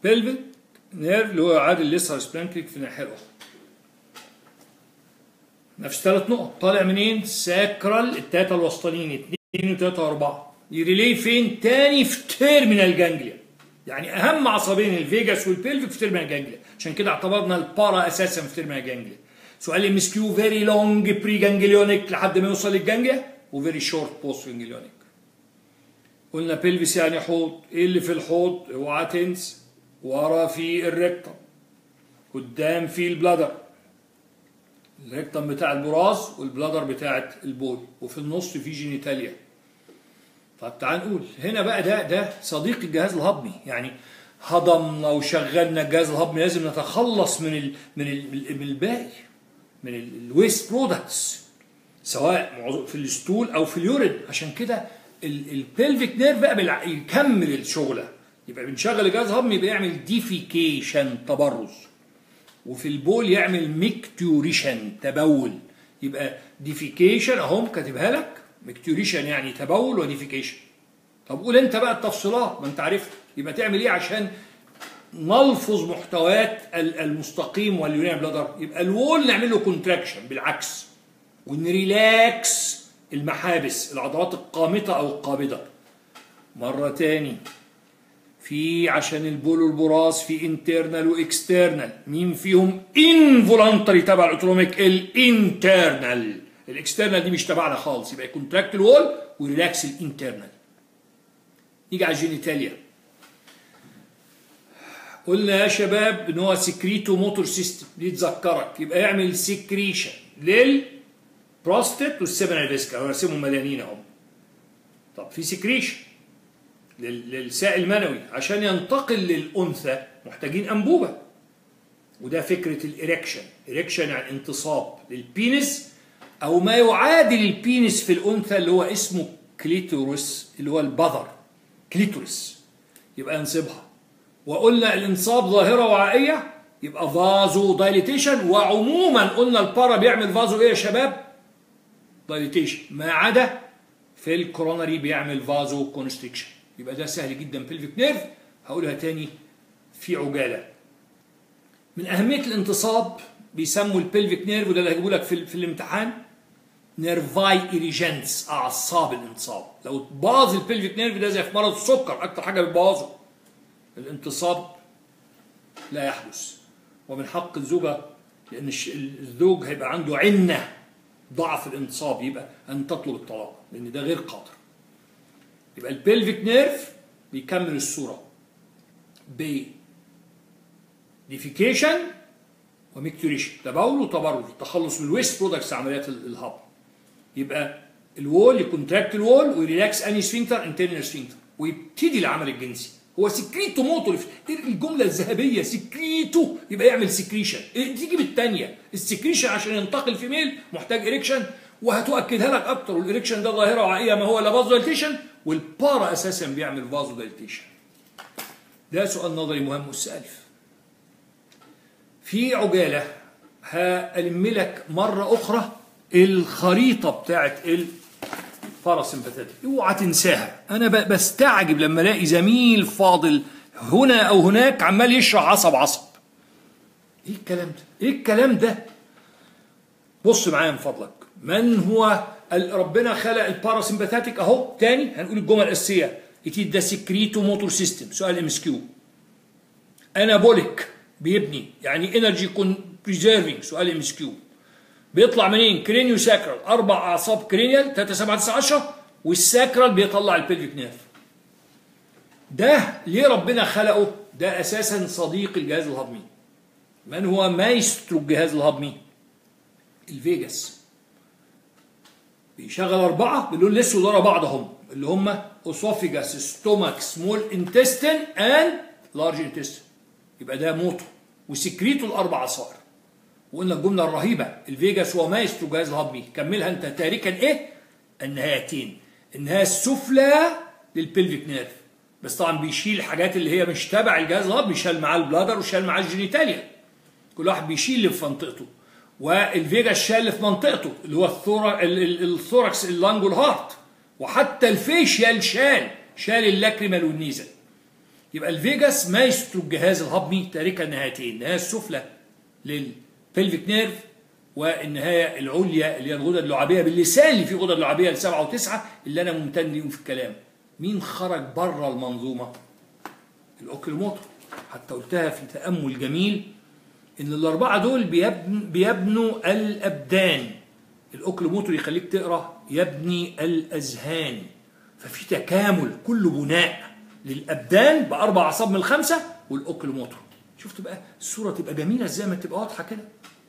بلفيك نيرف اللي هو عادل الليسر سبلانكليك في الناحيه الاخرى نفس ثلاث نقط طالع منين ساكرال التلاته الوسطانيين اثنين وثلاثه واربعه يريلي فين تاني في تيرمينال جانجليا يعني اهم عصبين الفيجاس والبيلفيك في تيرمينال جانجليا عشان كده اعتبرنا البارا اساسا في تيرمينال جانجليا سؤال ام اس كيو فيري لونج بري جانجليونيك لحد ما يوصل للجانجليا وفيري شورت بوست جانجليونيك قلنا بيلفيس يعني حوض ايه اللي في الحوض اوعى تنسى ورا في الريكتم قدام في البلادر الريكتم بتاع البراز والبلادر بتاعت البول وفي النص في جينيتاليا طب تعال نقول هنا بقى ده ده صديق الجهاز الهضمي يعني هضمنا وشغلنا الجهاز الهضمي لازم نتخلص من ال من ال من الباقي من الويست برودكتس سواء في الستول او في اليورين عشان كده البلفيك نيرف بقى يكمل الشغله يبقى بنشغل الجهاز الهضمي يبقى يعمل ديفيكيشن تبرز وفي البول يعمل ميكتوريشن تبول يبقى ديفيكيشن اهو كاتبها لك ميكتوريشن يعني تبول وديفيكيشن طب قول انت بقى التفصيلات ما انت عرفت يبقى تعمل ايه عشان نلفظ محتويات المستقيم واليونان بلادر يبقى الوول نعمل له كونتراكشن بالعكس ونريلاكس المحابس العضلات القامطة أو القابضة مرة تاني في عشان البول والبراز في انترنال واكسترنال مين فيهم انفولانتري تبع الاوتونوميك الانترنال الاكسترنال دي مش تبعنا خالص يبقى كونتراكت الوول وريلاكس الانترنال نيجي على الجينيتاليا قلنا يا شباب ان هو سكريتو موتور سيستم دي تذكرك يبقى يعمل سكريشن للبروستات والسيبنال فيسكا هو راسمهم مليانين اهو طب في سكريشن للسائل المنوي عشان ينتقل للانثى محتاجين انبوبه وده فكره الاريكشن اريكشن يعني انتصاب للبينس او ما يعادل البينس في الانثى اللي هو اسمه كليتورس اللي هو البذر كليتورس يبقى ينصبها وقلنا الانصاب ظاهره وعائيه يبقى فازو دايليتيشن وعموما قلنا البارا بيعمل فازو ايه يا شباب دايليتيشن ما عدا في الكوروناري بيعمل فازو كونستريكشن يبقى ده سهل جدا بلفيك نيرف هقولها تاني في عجاله من اهميه الانتصاب بيسموا البلفيك نيرف وده اللي هجيبه لك في, في الامتحان نيرفاي ايريجنس اعصاب الانتصاب لو باظ البلفيك نيرف ده زي في مرض السكر اكتر حاجه بتبوظه الانتصاب لا يحدث ومن حق الزوجه لان الزوج هيبقى عنده عنه ضعف الانتصاب يبقى ان تطلب الطلاق لان ده غير قادر يبقى البلفيك نيرف بيكمل الصوره ب ديفيكيشن وميكتوريشن تبول وتبرد التخلص من الويست برودكتس عمليات الهضم يبقى الوول يكونتراكت الوول ويريلاكس اني سفنكتر انترنال سفنكتر ويبتدي العمل الجنسي هو سكريتو موتور الجمله الذهبيه سكريتو يبقى يعمل سكريشن تيجي بالثانيه السكريشن عشان ينتقل في ميل محتاج اريكشن وهتؤكدها لك اكتر والاريكشن ده ظاهره وعائيه ما هو الا فازو دايليتيشن والبارا اساسا بيعمل فازو دايليتيشن ده سؤال نظري مهم والسالف في عجاله هألم لك مره اخرى الخريطه بتاعت الباراسمباتيك اوعى تنساها انا بستعجب لما الاقي زميل فاضل هنا او هناك عمال يشرح عصب عصب ايه الكلام ده ايه الكلام ده بص معايا من فضلك من هو ربنا خلق الباراسمباتيك اهو تاني هنقول الجمل الاساسيه اتي ده سكريتو موتور سيستم سؤال ام اس كيو انابوليك بيبني يعني انرجي كون بريزيرفينج سؤال ام اس كيو بيطلع منين كرينيو ساكرال اربع اعصاب كرينيال 3 7 9 10 والساكرال بيطلع البلفيك نيرف ده ليه ربنا خلقه ده اساسا صديق الجهاز الهضمي من هو مايسترو الجهاز الهضمي الفيجاس بيشغل أربعة باللون الأسود ورا بعض هم اللي هم أسوفيجاس ستومك سمول انتستين أند لارج انتستين يبقى ده موتو وسكريته الأربع أصار وقلنا الجملة الرهيبة الفيجاس هو مايسترو الجهاز الهضمي كملها أنت تاركا إيه؟ النهايتين النهاية السفلى للبلفيك نيرف بس طبعا بيشيل الحاجات اللي هي مش تبع الجهاز الهضمي شال معاه البلادر وشال معاه الجينيتاليا كل واحد بيشيل اللي في منطقته والفيجا الشال اللي في منطقته اللي هو الثورا الثوركس اللانج والهارت وحتى الفيشيال شال شال اللاكريمال والنيزل يبقى الفيجاس مايسترو الجهاز الهضمي تاركا النهايتين النهايه السفلى للبلفيك نيرف والنهايه العليا اللي هي الغدد اللعابيه باللسان اللي فيه غدد لعابيه لسبعه وتسعه اللي انا ممتن ليهم في الكلام مين خرج بره المنظومه؟ الاوكيلوموتر حتى قلتها في تامل جميل ان الاربعه دول بيبن بيبنوا الابدان الاوكيلوموتر يخليك تقرا يبني الاذهان ففي تكامل كله بناء للابدان باربع اعصاب من الخمسه والاوكيلوموتر شفت بقى الصوره تبقى جميله ازاي ما تبقى واضحه كده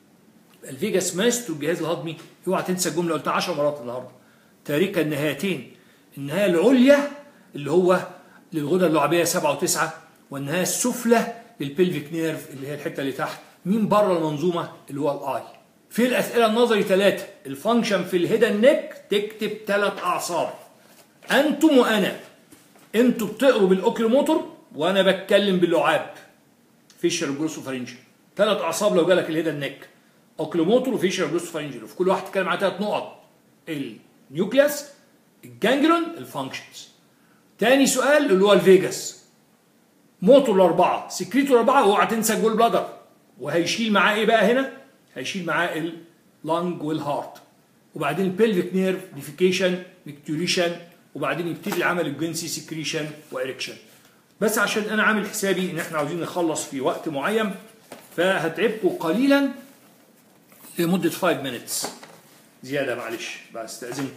الفيجاس ماستو الجهاز الهضمي اوعى تنسى الجمله قلتها 10 مرات النهارده تاركا النهايتين النهايه العليا اللي هو للغدة اللعابية 7 و9 والنهاية السفلى للبلفيك نيرف اللي هي الحتة اللي تحت مين بره المنظومة اللي هو الاي في الأسئلة النظري ثلاثة الفانكشن في الهيدن نيك تكتب ثلاث أعصاب أنتم وأنا أنتوا بتقروا بالأوكيلوموتور وأنا بتكلم باللعاب فيشر جروسوفارينجل ثلاث أعصاب لو جالك الهيدن نيك اوكيلوموتور وفيشر جروسوفارينجل وفي كل واحد تتكلم على ثلاث نقط النيوكليوس الجانجلون الفانكشنز تاني سؤال اللي هو الفيجاس موتور الأربعة سكريتور الأربعة اوعى تنسى الجول بلادر وهيشيل معاه إيه بقى هنا؟ هيشيل معاه اللنج والهارت وبعدين البلفيك نيرف ديفيكيشن ميكتوريشن وبعدين يبتدي العمل الجنسي سكريشن وإريكشن بس عشان أنا عامل حسابي إن إحنا عاوزين نخلص في وقت معين فهتعبكم قليلا لمدة 5 minutes زيادة معلش بستأذنكم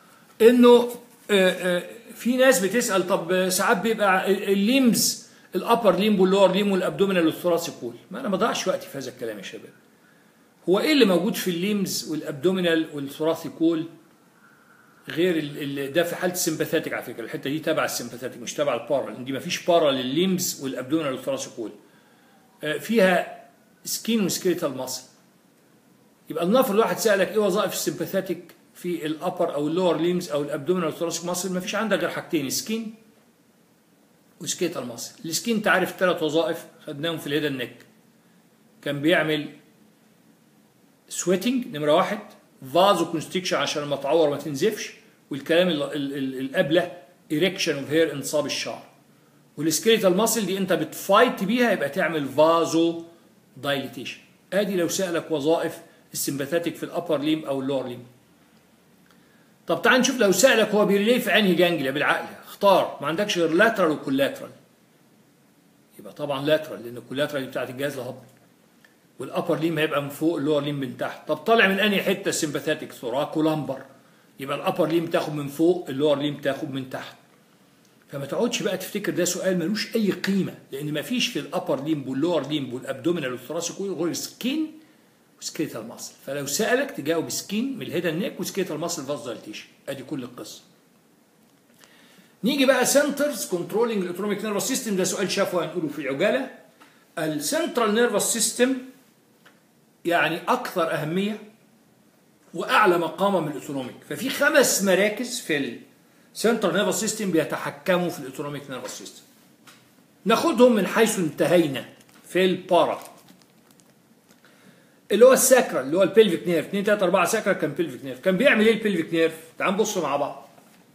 إنه آه، آه، في ناس بتسال طب ساعات بيبقى الليمز الابر ليم واللور ليم والابدومينال والثوراسيك وول ما انا ما ضيعش وقتي في هذا الكلام يا شباب هو ايه اللي موجود في الليمز والابدومينال والثوراسيك وول غير ال- ال- ده في حاله السمباثيتك على فكره الحته دي تبع السمباثيتك مش تبع البارا لان دي ما فيش بارا للليمز والابدومينال والثوراسيك وول آه، فيها سكين وسكيليتال ماسل يبقى النفر الواحد سالك ايه وظائف السمباثيتك في الابر او اللور ليمز او الابدومينال والثوراسيك ماسل ما فيش عندك غير حاجتين سكين وسكيتال ماسل السكين انت عارف ثلاث وظائف خدناهم في الهيدن نيك كان بيعمل سويتنج نمره واحد فازو كونستريكشن عشان لما تعور ما تنزفش والكلام ال- ال- ال- القبله ايريكشن اوف هير انصاب الشعر والسكيليتال ماسل دي انت بتفايت بيها يبقى تعمل فازو دايليتيشن ادي لو سالك وظائف السمباثيتك في الابر ليم او اللور ليم طب تعال نشوف لو سالك هو بيريليه في انهي جانجليا بالعقل اختار ما عندكش غير لاترال وكولاترال يبقى طبعا لاترال لان الكولاترال دي بتاعت الجهاز الهضمي والابر ليم هيبقى من فوق اللور ليم من تحت طب طالع من انهي حته السمباثيتك ثوراكو لامبر يبقى الابر ليم تاخد من فوق اللور ليم تاخد من تحت فما تقعدش بقى تفتكر ده سؤال ملوش اي قيمه لان ما فيش في الابر ليمب واللور ليمب والابدومينال والثراسيك غير سكين وسكيتال ماسل فلو سالك تجاوب سكين من الهيدن نيك وسكيتال ماسل فازدالتيشن ادي كل القصه نيجي بقى سنترز كنترولينج الاوتونوميك نيرفس سيستم ده سؤال شافه هنقوله في عجاله السنترال نيرفس سيستم يعني اكثر اهميه واعلى مقاما من الاوتونوميك ففي خمس مراكز في السنترال نيرفس سيستم بيتحكموا في الاوتونوميك نيرفس سيستم ناخدهم من حيث انتهينا في البارا اللي هو الساكرال اللي هو البلفيك نيرف 2 3 4 ساكرال كان بلفيك نيرف كان بيعمل ايه البلفيك نيرف تعال نبص مع بعض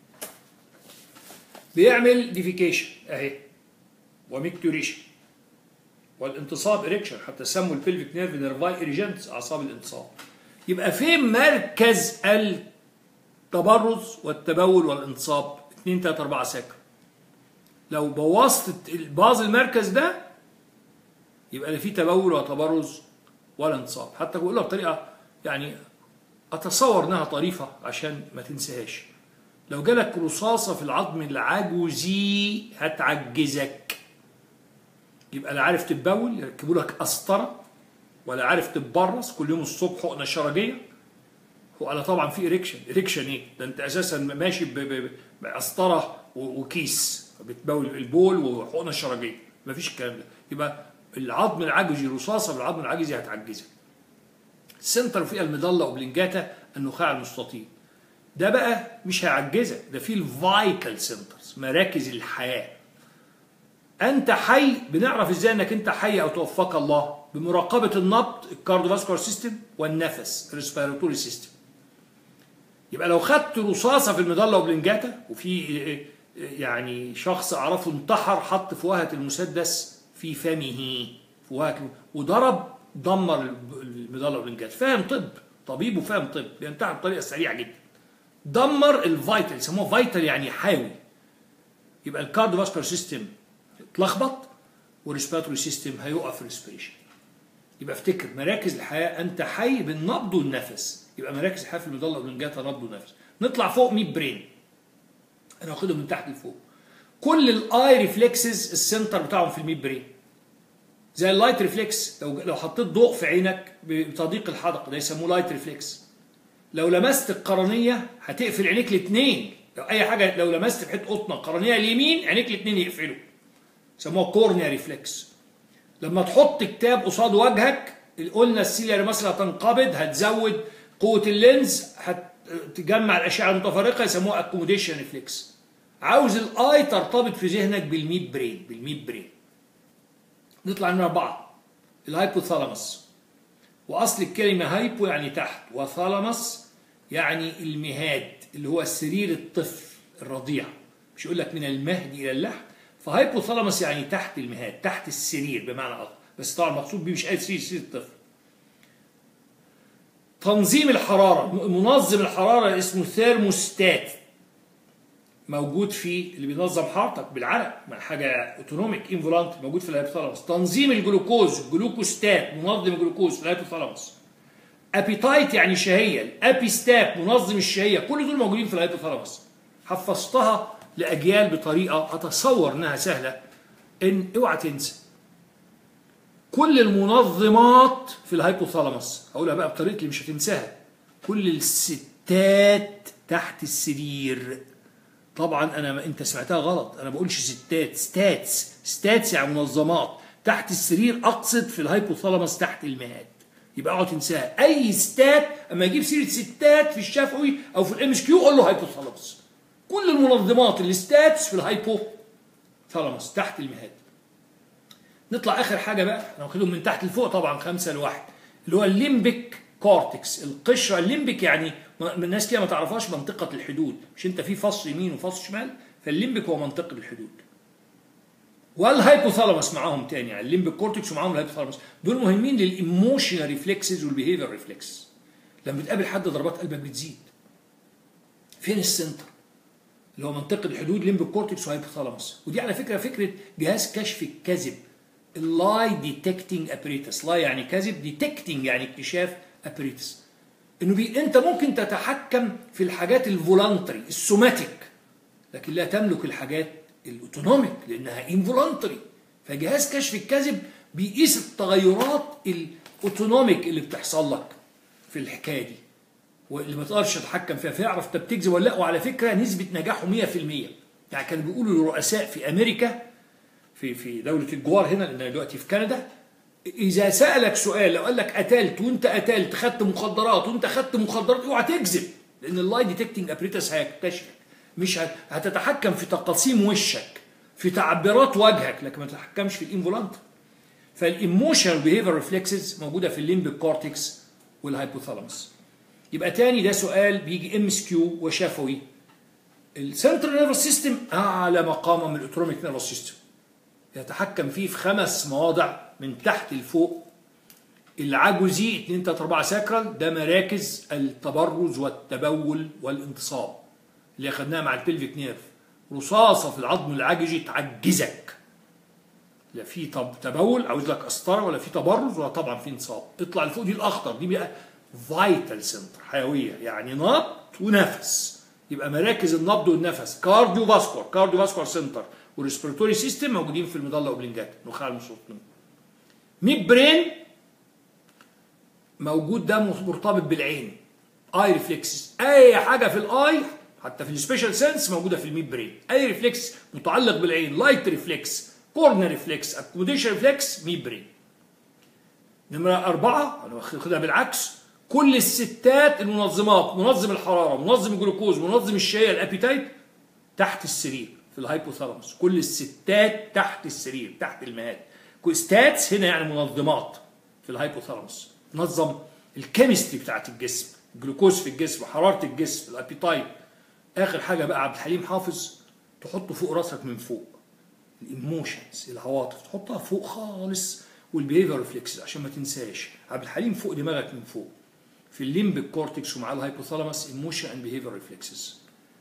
بيعمل ديفيكيشن اهي وميكتوريشن والانتصاب اريكشن حتى سموا البلفيك نيرف نيرفاي اريجنتس اعصاب الانتصاب يبقى فين مركز التبرز والتبول والانتصاب 2 3 4 ساكرال لو بوظت باظ المركز ده يبقى لا في تبول وتبرز ولا انتصاب حتى بقولها بطريقه يعني اتصور انها طريفه عشان ما تنساهاش لو جالك رصاصه في العظم العجوزي هتعجزك يبقى لا عارف تتبول يركبوا لك قسطره ولا عارف تتبرص كل يوم الصبح حقنه شرجيه ولا طبعا في اريكشن اريكشن ايه ده انت اساسا ماشي ب- ب- بقسطره و- وكيس بتبول البول وحقنه شرجيه مفيش الكلام ده يبقى العظم العجزي رصاصه بالعظم العجزي هتعجزك السنتر فيها المضله اوبلنجاتا النخاع المستطيل ده بقى مش هيعجزك ده فيه الفايتال سنترز مراكز الحياه انت حي بنعرف ازاي انك انت حي او توفاك الله بمراقبه النبض الكارديوفاسكولار سيستم والنفس الريسبيراتوري سيستم يبقى لو خدت رصاصه في المضله اوبلنجاتا وفي يعني شخص اعرفه انتحر حط فوهة المسدس في فمه فوهة وضرب دمر المظله والانجاز فاهم طب طبيب وفاهم طب بينتحر بطريقه سريعه جدا دمر الفيتال يسموه فيتال يعني حيوي يبقى الكارديوفاسكولار سيستم اتلخبط والريسبيراتوري سيستم هيقف الريسبيريشن يبقى افتكر مراكز الحياه انت حي بالنبض والنفس يبقى مراكز الحياه في المظله والانجاتا نبض ونفس نطلع فوق 100 برين انا واخدهم من تحت لفوق كل الاي ريفلكسز السنتر بتاعهم في الميد برين زي اللايت ريفلكس لو لو حطيت ضوء في عينك بتضييق الحدقه ده يسموه لايت ريفلكس لو لمست القرنيه هتقفل عينيك الاثنين لو اي حاجه لو لمست في حته قطنه القرنيه اليمين عينيك الاثنين يقفلوا يسموها كورنيا ريفلكس لما تحط كتاب قصاد وجهك قلنا السيلياري مثلا هتنقبض هتزود قوه اللينز هتجمع الاشعه المتفرقه يسموها اكوموديشن ريفلكس عاوز الاي ترتبط في ذهنك بالميد برين بالميد برين نطلع من أربعة الهايبوثالاموس وأصل الكلمة هايبو يعني تحت وثالاموس يعني المهاد اللي هو سرير الطفل الرضيع مش يقول لك من المهد إلى اللحم فهايبوثالاموس يعني تحت المهاد تحت السرير بمعنى أخر بس طبعا المقصود بيه مش أي سرير سرير الطفل تنظيم الحرارة منظم الحرارة اسمه ثيرموستات موجود في اللي بينظم حرارتك بالعرق ما حاجه اوتونوميك انفولانت موجود في الهيبوثالاموس تنظيم الجلوكوز جلوكوستات منظم الجلوكوز في الهيبوثالاموس ابيتايت يعني شهيه الابيستات منظم الشهيه كل دول موجودين في الهيبوثالاموس حفظتها لاجيال بطريقه اتصور انها سهله ان اوعى تنسى كل المنظمات في الهيبوثالاموس اقولها بقى بطريقه اللي مش هتنساها كل الستات تحت السرير طبعا انا ما انت سمعتها غلط انا ما بقولش ستات ستاتس ستاتس يعني منظمات تحت السرير اقصد في الهايبوثالاموس تحت المهاد يبقى اقعد تنساها اي ستات اما يجيب سيره ستات في الشفوي او في الام اس كيو قول له هايبوثالاموس كل المنظمات الستاتس في الهايبوثالاموس تحت المهاد نطلع اخر حاجه بقى انا واخدهم من تحت لفوق طبعا خمسه لواحد اللي هو الليمبيك كورتكس القشره الليمبيك يعني الناس كده ما تعرفهاش منطقه الحدود مش انت في فص يمين وفص شمال فالليمبيك هو منطقه الحدود والهايبوثالاموس معاهم تاني يعني الليمبيك كورتكس ومعاهم الهايبوثالاموس دول مهمين للايموشنال ريفلكسز والبيهيفير ريفلكس لما بتقابل حد ضربات قلبك بتزيد فين السنتر اللي هو منطقه الحدود ليمبيك كورتكس وهايبوثالاموس ودي على فكره فكره جهاز كشف الكذب اللاي ديتكتنج ابريتس لاي يعني كذب ديتكتنج يعني اكتشاف ابريتس انه بي انت ممكن تتحكم في الحاجات الفولانتري السوماتيك لكن لا تملك الحاجات الاوتونوميك لانها انفولانتري فجهاز كشف الكذب بيقيس التغيرات الاوتونوميك اللي بتحصل لك في الحكايه دي واللي ما تقدرش تتحكم فيها فيعرف انت بتكذب ولا لا وعلى فكره نسبه نجاحه 100% يعني كانوا بيقولوا للرؤساء في امريكا في في دوله الجوار هنا لان دلوقتي في كندا اذا سالك سؤال لو قال لك قتلت وانت قتلت خدت مخدرات وانت خدت مخدرات اوعى تكذب لان اللاي ديتكتنج ابريتس هيكتشفك مش هتتحكم في تقاسيم وشك في تعبيرات وجهك لكن ما تتحكمش في الانفولانت فالايموشنال بيهيفير ريفلكسز موجوده في الليمبيك كورتكس والهايبوثالاموس يبقى تاني ده سؤال بيجي ام اس كيو وشفوي السنترال نيرفس سيستم اعلى مقاما من الاوتونوميك نيرفس سيستم يتحكم فيه في خمس مواضع من تحت لفوق العجوزي 2 3 4 ساكرال ده مراكز التبرز والتبول والانتصاب اللي اخدناها مع البلفيك نيرف رصاصه في العظم العجزي تعجزك لا في طب تبول عاوز لك قسطره ولا في تبرز ولا طبعا في انتصاب اطلع لفوق دي الاخضر دي بقى فايتال سنتر حيويه يعني نبض ونفس يبقى مراكز النبض والنفس كارديو فاسكولار كارديو فاسكولار سنتر والريسبيراتوري سيستم موجودين في المظله اوبلنجات نخاع المسطن ميد برين موجود ده مرتبط بالعين اي ريفلكسز اي حاجه في الاي حتى في السبيشال سنس موجوده في الميد برين اي ريفلكس متعلق بالعين لايت ريفلكس كورنر ريفلكس اكوموديشن ريفلكس ميد برين نمرة أربعة أنا واخدها بالعكس كل الستات المنظمات منظم الحرارة منظم الجلوكوز منظم الشهية الأبيتايت تحت السرير في الهايبوثالاموس كل الستات تحت السرير تحت المهاد ستاتس هنا يعني منظمات في الهايبوثالاموس نظم الكيمستري بتاعت الجسم الجلوكوز في الجسم حرارة الجسم الابيتايت آخر حاجة بقى عبد الحليم حافظ تحطه فوق راسك من فوق الايموشنز العواطف تحطها فوق خالص والبيهيفير ريفلكسز عشان ما تنساش عبد الحليم فوق دماغك من فوق في الليمبك كورتكس ومع الهايبوثالاموس ايموشن اند بيهيفير ريفلكسز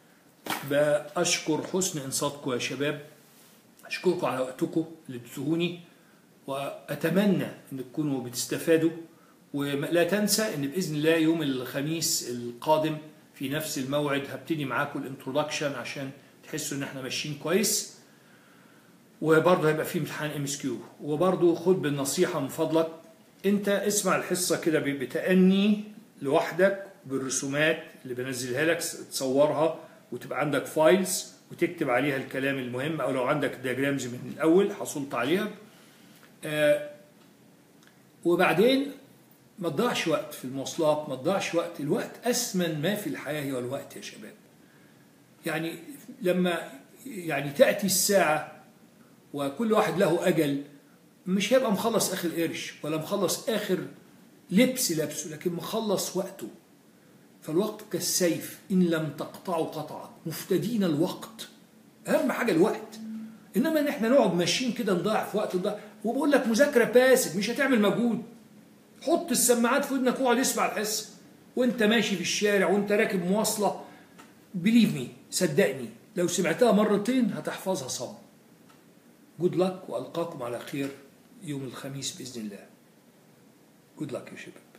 بأشكر حسن انصاتكم يا شباب أشكركم على وقتكم اللي اديتوهوني وأتمنى أن تكونوا بتستفادوا ولا تنسى أن بإذن الله يوم الخميس القادم في نفس الموعد هبتدي معاكم الانترودكشن عشان تحسوا ان احنا ماشيين كويس وبرضه هيبقى في امتحان ام اس كيو وبرضه خد بالنصيحه من فضلك انت اسمع الحصه كده بتأني لوحدك بالرسومات اللي بنزلها لك تصورها وتبقى عندك فايلز وتكتب عليها الكلام المهم او لو عندك دياجرامز من الاول حصلت عليها آه وبعدين ما تضيعش وقت في المواصلات ما تضيعش وقت الوقت أثمن ما في الحياة هو الوقت يا شباب يعني لما يعني تأتي الساعة وكل واحد له أجل مش هيبقى مخلص آخر قرش ولا مخلص آخر لبس لابسه لكن مخلص وقته فالوقت كالسيف إن لم تقطعه قطعك مفتدين الوقت أهم حاجة الوقت إنما إن إحنا نقعد ماشيين كده نضيع في وقت نضيع وبقول لك مذاكرة باسف مش هتعمل مجهود حط السماعات في ودنك واقعد اسمع الحصه وانت ماشي في الشارع وانت راكب مواصله بليف مي صدقني لو سمعتها مرتين هتحفظها صم جود لك والقاكم على خير يوم الخميس باذن الله جود لك يا شباب